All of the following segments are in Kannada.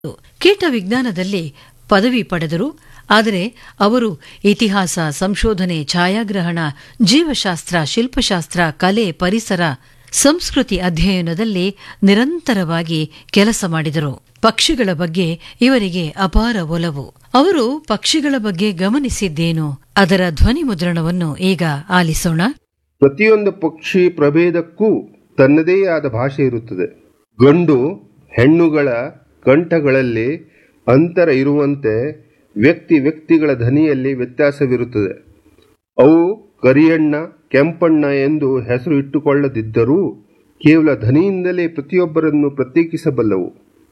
ಕೀಟ ವಿಜ್ಞಾನದಲ್ಲಿ ಪದವಿ ಪಡೆದರು ಆದರೆ ಅವರು ಇತಿಹಾಸ ಸಂಶೋಧನೆ ಛಾಯಾಗ್ರಹಣ ಜೀವಶಾಸ್ತ್ರ ಶಿಲ್ಪಶಾಸ್ತ್ರ ಕಲೆ ಪರಿಸರ ಸಂಸ್ಕೃತಿ ಅಧ್ಯಯನದಲ್ಲಿ ನಿರಂತರವಾಗಿ ಕೆಲಸ ಮಾಡಿದರು ಪಕ್ಷಿಗಳ ಬಗ್ಗೆ ಇವರಿಗೆ ಅಪಾರ ಒಲವು ಅವರು ಪಕ್ಷಿಗಳ ಬಗ್ಗೆ ಗಮನಿಸಿದ್ದೇನು ಅದರ ಧ್ವನಿ ಮುದ್ರಣವನ್ನು ಈಗ ಆಲಿಸೋಣ ಪ್ರತಿಯೊಂದು ಪಕ್ಷಿ ಪ್ರಭೇದಕ್ಕೂ ತನ್ನದೇ ಆದ ಭಾಷೆ ಇರುತ್ತದೆ ಗಂಡು ಹೆಣ್ಣುಗಳ ಕಂಠಗಳಲ್ಲಿ ಅಂತರ ಇರುವಂತೆ ವ್ಯಕ್ತಿ ವ್ಯಕ್ತಿಗಳ ಧ್ವನಿಯಲ್ಲಿ ವ್ಯತ್ಯಾಸವಿರುತ್ತದೆ ಅವು ಕರಿಯಣ್ಣ ಕೆಂಪಣ್ಣ ಎಂದು ಹೆಸರು ಇಟ್ಟುಕೊಳ್ಳದಿದ್ದರೂ ಕೇವಲ ಧ್ವನಿಯಿಂದಲೇ ಪ್ರತಿಯೊಬ್ಬರನ್ನು ಪ್ರತ್ಯೇಕಿಸಬಲ್ಲವು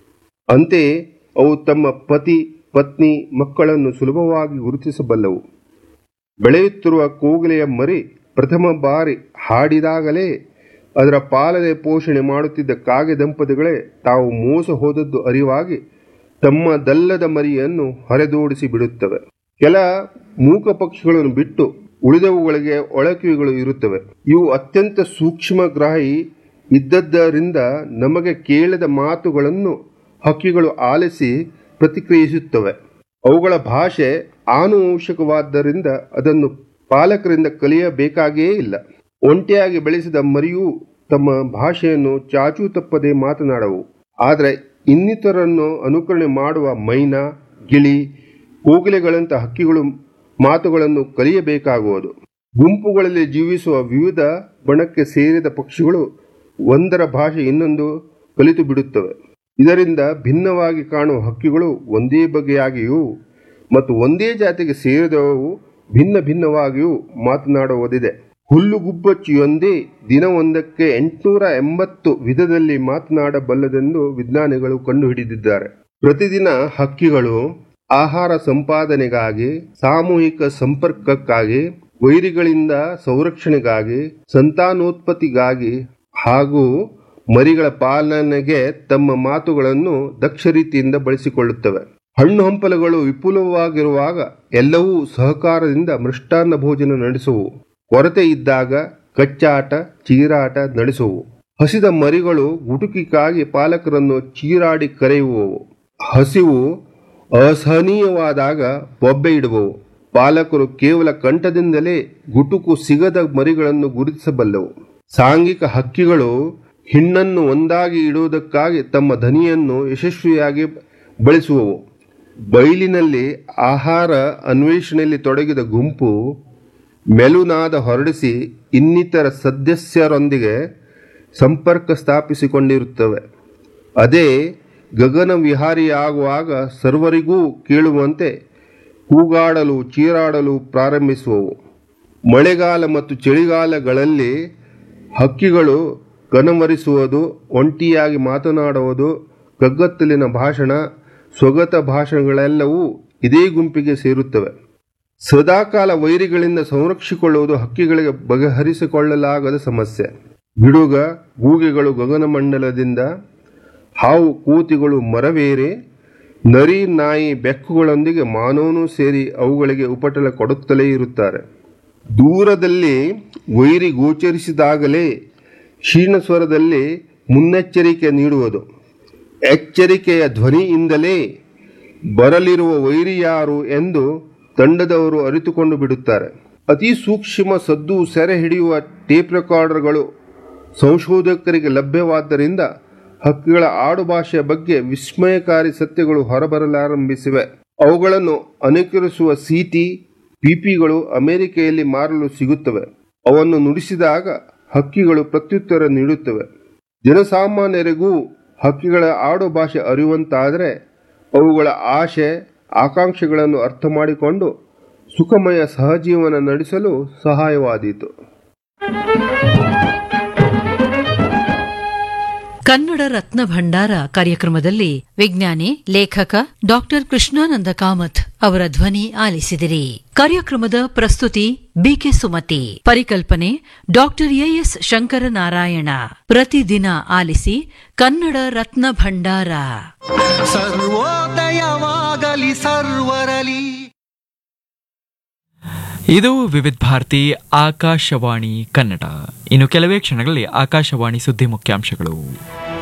ಅಂತೆಯೇ ಅವು ತಮ್ಮ ಪತಿ ಪತ್ನಿ ಮಕ್ಕಳನ್ನು ಸುಲಭವಾಗಿ ಗುರುತಿಸಬಲ್ಲವು ಬೆಳೆಯುತ್ತಿರುವ ಕೋಗಿಲೆಯ ಮರಿ ಪ್ರಥಮ ಬಾರಿ ಹಾಡಿದಾಗಲೇ ಅದರ ಪಾಲನೆ ಪೋಷಣೆ ಮಾಡುತ್ತಿದ್ದ ಕಾಗೆ ದಂಪತಿಗಳೇ ತಾವು ಮೋಸ ಹೋದದ್ದು ಅರಿವಾಗಿ ತಮ್ಮದಲ್ಲದ ಮರಿಯನ್ನು ಹೊರೆದೋಡಿಸಿ ಬಿಡುತ್ತವೆ ಕೆಲ ಮೂಕ ಪಕ್ಷಿಗಳನ್ನು ಬಿಟ್ಟು ಉಳಿದವುಗಳಿಗೆ ಒಳಕಿವಿಗಳು ಇರುತ್ತವೆ ಇವು ಅತ್ಯಂತ ಸೂಕ್ಷ್ಮಗ್ರಾಹಿ ಇದ್ದದ್ದರಿಂದ ನಮಗೆ ಕೇಳದ ಮಾತುಗಳನ್ನು ಹಕ್ಕಿಗಳು ಆಲಿಸಿ ಪ್ರತಿಕ್ರಿಯಿಸುತ್ತವೆ ಅವುಗಳ ಭಾಷೆ ಆನುವಂಶಿಕವಾದ್ದರಿಂದ ಅದನ್ನು ಪಾಲಕರಿಂದ ಕಲಿಯಬೇಕಾಗಿಯೇ ಇಲ್ಲ ಒಂಟಿಯಾಗಿ ಬೆಳೆಸಿದ ಮರಿಯೂ ತಮ್ಮ ಭಾಷೆಯನ್ನು ಚಾಚೂ ತಪ್ಪದೆ ಮಾತನಾಡವು ಆದರೆ ಇನ್ನಿತರನ್ನು ಅನುಕರಣೆ ಮಾಡುವ ಮೈನಾ ಗಿಳಿ ಕೋಗಿಲೆಗಳಂಥ ಹಕ್ಕಿಗಳು ಮಾತುಗಳನ್ನು ಕಲಿಯಬೇಕಾಗುವುದು ಗುಂಪುಗಳಲ್ಲಿ ಜೀವಿಸುವ ವಿವಿಧ ಬಣಕ್ಕೆ ಸೇರಿದ ಪಕ್ಷಿಗಳು ಒಂದರ ಭಾಷೆ ಇನ್ನೊಂದು ಕಲಿತು ಬಿಡುತ್ತವೆ ಇದರಿಂದ ಭಿನ್ನವಾಗಿ ಕಾಣುವ ಹಕ್ಕಿಗಳು ಒಂದೇ ಬಗೆಯಾಗಿಯೂ ಮತ್ತು ಒಂದೇ ಜಾತಿಗೆ ಸೇರಿದವು ಭಿನ್ನ ಭಿನ್ನವಾಗಿಯೂ ಮಾತನಾಡುವುದಿದೆ ಹುಲ್ಲುಗುಬ್ಬಚ್ಚಿಯೊಂದೇ ದಿನವೊಂದಕ್ಕೆ ಎಂಟುನೂರ ಎಂಬತ್ತು ವಿಧದಲ್ಲಿ ಮಾತನಾಡಬಲ್ಲದೆಂದು ವಿಜ್ಞಾನಿಗಳು ಕಂಡುಹಿಡಿದಿದ್ದಾರೆ ಪ್ರತಿದಿನ ಹಕ್ಕಿಗಳು ಆಹಾರ ಸಂಪಾದನೆಗಾಗಿ ಸಾಮೂಹಿಕ ಸಂಪರ್ಕಕ್ಕಾಗಿ ವೈರಿಗಳಿಂದ ಸಂರಕ್ಷಣೆಗಾಗಿ ಸಂತಾನೋತ್ಪತ್ತಿಗಾಗಿ ಹಾಗೂ ಮರಿಗಳ ಪಾಲನೆಗೆ ತಮ್ಮ ಮಾತುಗಳನ್ನು ದಕ್ಷ ರೀತಿಯಿಂದ ಬಳಸಿಕೊಳ್ಳುತ್ತವೆ ಹಣ್ಣು ಹಂಪಲುಗಳು ವಿಪುಲವಾಗಿರುವಾಗ ಎಲ್ಲವೂ ಸಹಕಾರದಿಂದ ಮೃಷ್ಟಾನ್ನ ಭೋಜನ ನಡೆಸುವು ಕೊರತೆ ಇದ್ದಾಗ ಕಚ್ಚಾಟ ಚೀರಾಟ ನಡೆಸುವು ಹಸಿದ ಮರಿಗಳು ಗುಟುಕಿಗಾಗಿ ಪಾಲಕರನ್ನು ಚೀರಾಡಿ ಕರೆಯುವವು ಹಸಿವು ಅಸಹನೀಯವಾದಾಗ ಬೊಬ್ಬೆ ಇಡುವವು ಪಾಲಕರು ಕೇವಲ ಕಂಠದಿಂದಲೇ ಗುಟುಕು ಸಿಗದ ಮರಿಗಳನ್ನು ಗುರುತಿಸಬಲ್ಲವು ಸಾಂಘಿಕ ಹಕ್ಕಿಗಳು ಹಿಣ್ಣನ್ನು ಒಂದಾಗಿ ಇಡುವುದಕ್ಕಾಗಿ ತಮ್ಮ ಧ್ವನಿಯನ್ನು ಯಶಸ್ವಿಯಾಗಿ ಬಳಸುವವು ಬಯಲಿನಲ್ಲಿ ಆಹಾರ ಅನ್ವೇಷಣೆಯಲ್ಲಿ ತೊಡಗಿದ ಗುಂಪು ಮೆಲುನಾದ ಹೊರಡಿಸಿ ಇನ್ನಿತರ ಸದಸ್ಯರೊಂದಿಗೆ ಸಂಪರ್ಕ ಸ್ಥಾಪಿಸಿಕೊಂಡಿರುತ್ತವೆ ಅದೇ ಗಗನ ವಿಹಾರಿಯಾಗುವಾಗ ಸರ್ವರಿಗೂ ಕೇಳುವಂತೆ ಕೂಗಾಡಲು ಚೀರಾಡಲು ಪ್ರಾರಂಭಿಸುವವು ಮಳೆಗಾಲ ಮತ್ತು ಚಳಿಗಾಲಗಳಲ್ಲಿ ಹಕ್ಕಿಗಳು ಕನಮರಿಸುವುದು ಒಂಟಿಯಾಗಿ ಮಾತನಾಡುವುದು ಕಗ್ಗತ್ತಲಿನ ಭಾಷಣ ಸ್ವಗತ ಭಾಷಣಗಳೆಲ್ಲವೂ ಇದೇ ಗುಂಪಿಗೆ ಸೇರುತ್ತವೆ ಸದಾಕಾಲ ವೈರಿಗಳಿಂದ ಸಂರಕ್ಷಿಸಿಕೊಳ್ಳುವುದು ಹಕ್ಕಿಗಳಿಗೆ ಬಗೆಹರಿಸಿಕೊಳ್ಳಲಾಗದ ಸಮಸ್ಯೆ ಗಿಡುಗ ಗೂಗೆಗಳು ಗಗನಮಂಡಲದಿಂದ ಹಾವು ಕೂತಿಗಳು ಮರವೇರಿ ನರಿ ನಾಯಿ ಬೆಕ್ಕುಗಳೊಂದಿಗೆ ಮಾನವನು ಸೇರಿ ಅವುಗಳಿಗೆ ಉಪಟಳ ಕೊಡುತ್ತಲೇ ಇರುತ್ತಾರೆ ದೂರದಲ್ಲಿ ವೈರಿ ಗೋಚರಿಸಿದಾಗಲೇ ಕ್ಷೀಣ ಸ್ವರದಲ್ಲಿ ಮುನ್ನೆಚ್ಚರಿಕೆ ನೀಡುವುದು ಎಚ್ಚರಿಕೆಯ ಧ್ವನಿಯಿಂದಲೇ ಬರಲಿರುವ ವೈರಿ ಯಾರು ಎಂದು ತಂಡದವರು ಅರಿತುಕೊಂಡು ಬಿಡುತ್ತಾರೆ ಅತಿ ಸೂಕ್ಷ್ಮ ಸದ್ದು ಸೆರೆ ಹಿಡಿಯುವ ಟೇಪ್ ರೆಕಾರ್ಡರ್ಗಳು ಸಂಶೋಧಕರಿಗೆ ಲಭ್ಯವಾದ್ದರಿಂದ ಹಕ್ಕಿಗಳ ಆಡುಭಾಷೆಯ ಬಗ್ಗೆ ವಿಸ್ಮಯಕಾರಿ ಸತ್ಯಗಳು ಹೊರಬರಲಾರಂಭಿಸಿವೆ ಅವುಗಳನ್ನು ಅನುಕರಿಸುವ ಸಿಟಿ ಪಿಪಿಗಳು ಅಮೆರಿಕೆಯಲ್ಲಿ ಮಾರಲು ಸಿಗುತ್ತವೆ ಅವನ್ನು ನುಡಿಸಿದಾಗ ಹಕ್ಕಿಗಳು ಪ್ರತ್ಯುತ್ತರ ನೀಡುತ್ತವೆ ಜನಸಾಮಾನ್ಯರಿಗೂ ಹಕ್ಕಿಗಳ ಆಡು ಭಾಷೆ ಅರಿಯುವಂತಾದರೆ ಅವುಗಳ ಆಶೆ ಆಕಾಂಕ್ಷೆಗಳನ್ನು ಅರ್ಥ ಮಾಡಿಕೊಂಡು ಸುಖಮಯ ಸಹಜೀವನ ನಡೆಸಲು ಸಹಾಯವಾದೀತು ಕನ್ನಡ ರತ್ನ ಭಂಡಾರ ಕಾರ್ಯಕ್ರಮದಲ್ಲಿ ವಿಜ್ಞಾನಿ ಲೇಖಕ ಡಾಕ್ಟರ್ ಕೃಷ್ಣಾನಂದ ಕಾಮತ್ ಅವರ ಧ್ವನಿ ಆಲಿಸಿದಿರಿ ಕಾರ್ಯಕ್ರಮದ ಪ್ರಸ್ತುತಿ ಬಿಕೆ ಸುಮತಿ ಪರಿಕಲ್ಪನೆ ಡಾಕ್ಟರ್ ಎಎಸ್ ಶಂಕರನಾರಾಯಣ ಪ್ರತಿದಿನ ಆಲಿಸಿ ಕನ್ನಡ ರತ್ನ ಭಂಡಾರ ಸರ್ವೋದಯವಾಗಲಿ ಸರ್ವರಲಿ ಇದು ವಿವಿಧ ಭಾರತಿ ಆಕಾಶವಾಣಿ ಕನ್ನಡ ಇನ್ನು ಕೆಲವೇ ಕ್ಷಣಗಳಲ್ಲಿ ಆಕಾಶವಾಣಿ ಸುದ್ದಿ ಮುಖ್ಯಾಂಶಗಳು